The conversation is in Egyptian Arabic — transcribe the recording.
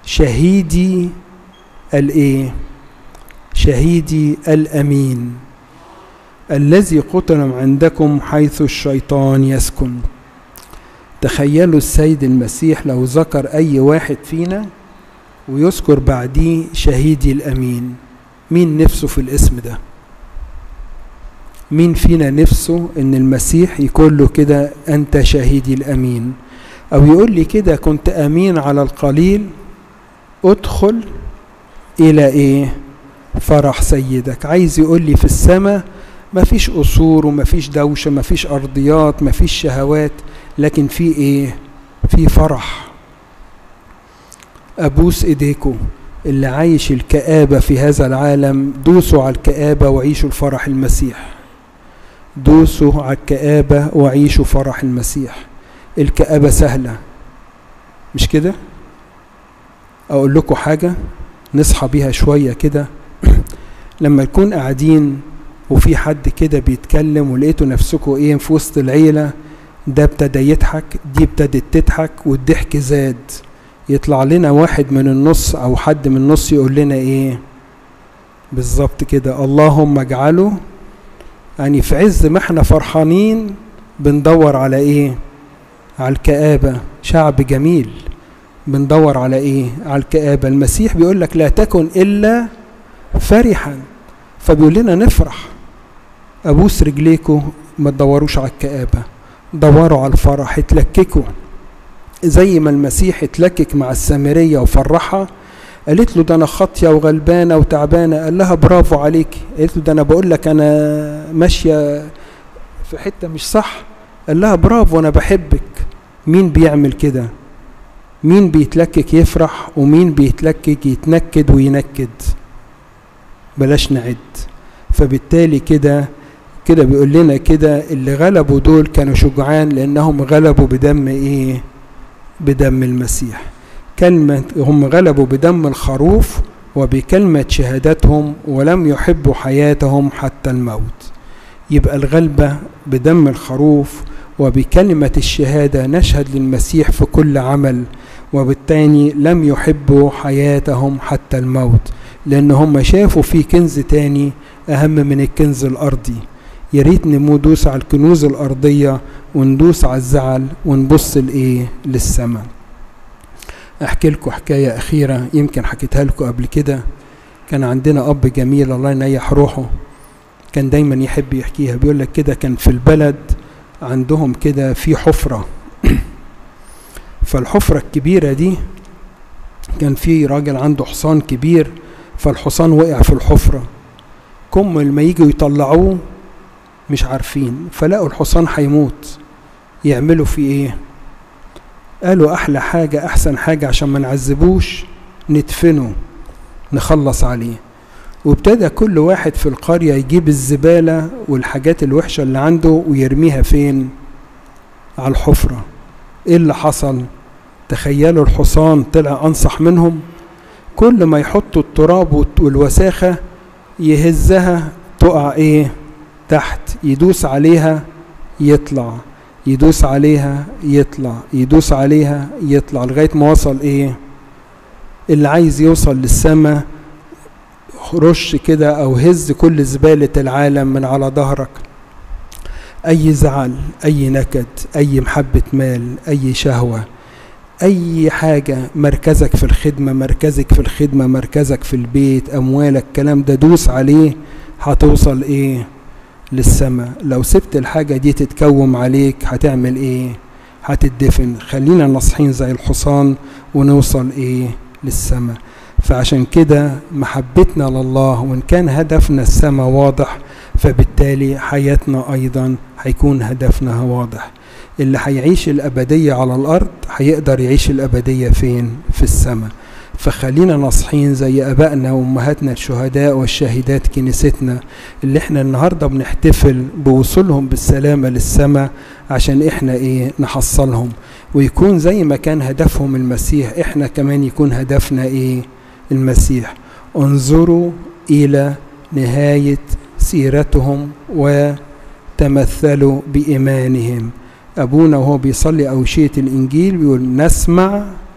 شهيدي الايه شهيدي الامين الذي قتل عندكم حيث الشيطان يسكن تخيلوا السيد المسيح لو ذكر اي واحد فينا ويذكر بعديه شهيدي الامين مين نفسه في الاسم ده مين فينا نفسه ان المسيح يقول له كده انت شهيدي الامين او يقول لي كده كنت امين على القليل ادخل الى ايه فرح سيدك عايز يقول لي في السماء مفيش قصور ومفيش دوشة مفيش أرضيات مفيش شهوات لكن في إيه في فرح أبوس إيديكم اللي عايش الكآبة في هذا العالم دوسوا على الكآبة وعيشوا الفرح المسيح دوسوا على الكآبة وعيشوا فرح المسيح الكآبة سهلة مش كده أقول لكم حاجة نصحى بيها شوية كده لما نكون قاعدين وفي حد كده بيتكلم ولقيتوا نفسكم ايه في وسط العيلة ده ابتدى يضحك دي ابتدت تضحك والضحك زاد يطلع لنا واحد من النص او حد من النص يقول لنا ايه بالظبط كده اللهم اجعله يعني في عز ما احنا فرحانين بندور على ايه على الكآبة شعب جميل بندور على ايه على الكآبة المسيح بيقول لك لا تكن الا فرحا فبيقول لنا نفرح ابوس رجليكوا ما تدوروش على الكآبة دوروا على الفرح اتلككوا زي ما المسيح اتلكك مع السامرية وفرحها قالت له ده انا خاطيه وغلبانه وتعبانه قال لها برافو عليك قالت له ده انا بقول لك انا ماشيه في حته مش صح قال لها برافو انا بحبك مين بيعمل كده مين بيتلكك يفرح ومين بيتلكك يتنكد وينكد بلاش نعد فبالتالي كده كده بيقول لنا كده اللي غلبوا دول كانوا شجعان لانهم غلبوا بدم ايه بدم المسيح كلمة هم غلبوا بدم الخروف وبكلمة شهادتهم ولم يحبوا حياتهم حتى الموت يبقى الغلبة بدم الخروف وبكلمة الشهادة نشهد للمسيح في كل عمل وبالتالي لم يحبوا حياتهم حتى الموت لأن هم شافوا في كنز تاني أهم من الكنز الأرضي يا ريت ندوس على الكنوز الأرضية وندوس على الزعل ونبص لإيه للسماء احكي لكم حكايه اخيره يمكن حكيتها لكم قبل كده كان عندنا اب جميل الله ينيح روحه كان دايما يحب يحكيها بيقول لك كده كان في البلد عندهم كده في حفره فالحفره الكبيره دي كان في راجل عنده حصان كبير فالحصان وقع في الحفره كم لما يجوا يطلعوه مش عارفين فلقوا الحصان هيموت يعملوا فيه ايه قالوا احلى حاجة احسن حاجة عشان ما نعذبوش ندفنه نخلص عليه وابتدى كل واحد في القرية يجيب الزبالة والحاجات الوحشة اللي عنده ويرميها فين على الحفرة ايه اللي حصل تخيلوا الحصان طلع انصح منهم كل ما يحطوا التراب والوساخة يهزها تقع ايه تحت يدوس عليها يطلع يدوس عليها يطلع يدوس عليها يطلع لغاية ما وصل ايه اللي عايز يوصل للسماء رش كده او هز كل زبالة العالم من على ظهرك اي زعل اي نكد اي محبة مال اي شهوة اي حاجة مركزك في الخدمة مركزك في الخدمة مركزك في البيت اموالك الكلام ده دوس عليه هتوصل ايه للسماء لو سبت الحاجة دي تتكوم عليك هتعمل ايه هتدفن خلينا نصحين زي الحصان ونوصل ايه للسماء فعشان كده محبتنا لله وان كان هدفنا السماء واضح فبالتالي حياتنا ايضا هيكون هدفنا واضح اللي هيعيش الابدية على الارض هيقدر يعيش الابدية فين في السماء فخلينا نصحين زي ابائنا وامهاتنا الشهداء والشاهدات كنيستنا اللي احنا النهارده بنحتفل بوصولهم بالسلامه للسماء عشان احنا ايه نحصلهم ويكون زي ما كان هدفهم المسيح احنا كمان يكون هدفنا ايه المسيح انظروا الى نهايه سيرتهم وتمثلوا بايمانهم ابونا وهو بيصلي اوشيه الانجيل بيقول نسمع